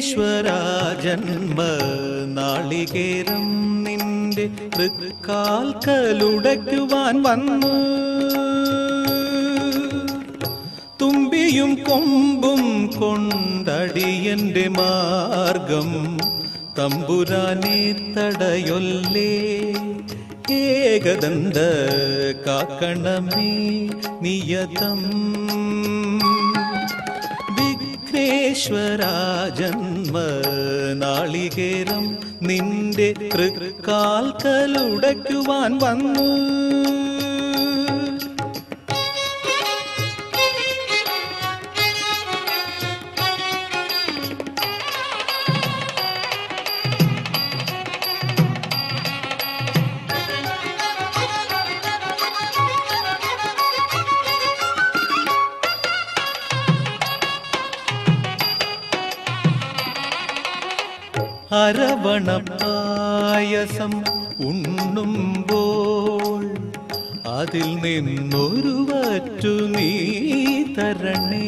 വിഘ്നേശ്വര ജന്മ നാളികേരം നിന്റെ തൃക്കാൽക്കലുടയ്ക്കുവാൻ വന്നു തുമ്പിയും കൊമ്പും കൊണ്ടടിയന്റെ മാർഗം തമ്പുരാനെ തടയൊല്ലേ ഏകദന്ത കാക്കണമേ നിയതം വിഘ്നേശ്വര ജന്മ നാളികേരം നിന്റെ തൃക്കാൽക്കലുടയ്ക്കുവാൻ വന്നു അരവണപ്പായസം ഉണ്ണുമ്പോൾ അതിൽ നിന്നൊരു വറ്റു നീ തരണേ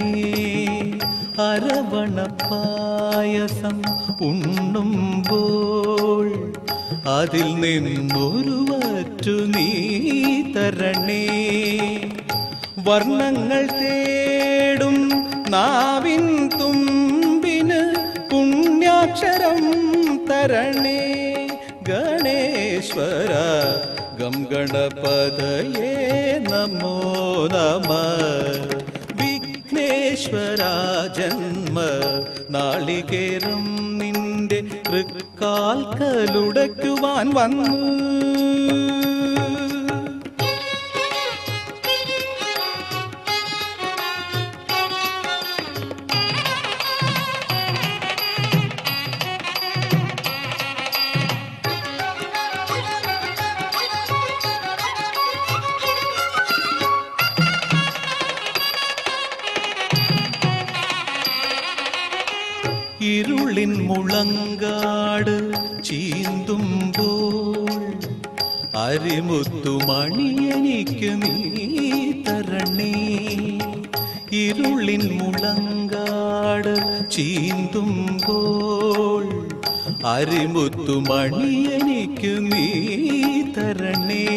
അരവണപ്പായസം ഉണ്ണുമ്പോൾ അതിൽ നിന്നൊരു വറ്റു നീ തരണേ വർണ്ണങ്ങൾ തേടും നാവിൻ തുമ്പിന് പുണ്യാക്ഷരം തരണേ ഗണേശ്വര ഗം ഗണപതയേ നമോ നമ വിഘ്നേശ്വര ജന്മ നാളികേരം നിന്റെ തൃക്കാൽക്കലുടയ്ക്കുവാൻ വന്നു ഇരുളിൻ മുളങ്കാട് ചീന്തുമ്പോൾ അരിമുത്തുമണി എനിക്ക് നീ തരണേ ഇരുളിൻ മുളങ്കാട് ചീന്തുമ്പോൾ അരിമുത്തുമണി എനിക്ക് നീ തരണേ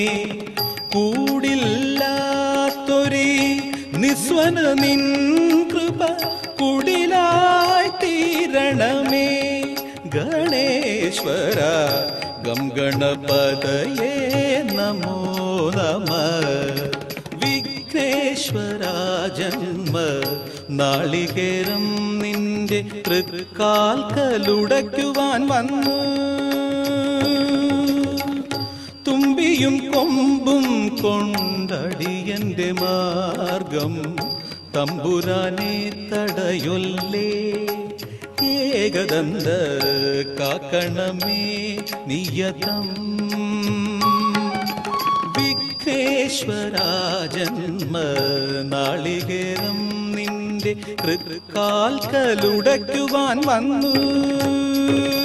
കൂടില്ലാത്തൊരി നിസ്വന നിൻ കൃപ കുടിലായി തീരണമേ ഗണേശ്വര ഗം ഗണപതയേ നമോ നമ വിഘ്നേശ്വര ജന്മ നാളികേരം നിന്റെ തൃക്കാൽക്കലുടയ്ക്കുവാൻ വന്നു തുമ്പിയും കൊമ്പും കൊണ്ടടിയന്റെ മാർഗം തമ്പുരാനെ തടയൊല്ലേ ഏകദന്ത കാക്കണമേ നിയതം വിഘ്നേശ്വര ജന്മ നാളികേരം നിന്റെ തൃക്കാൽക്കലുടയ്ക്കുവാൻ വന്നു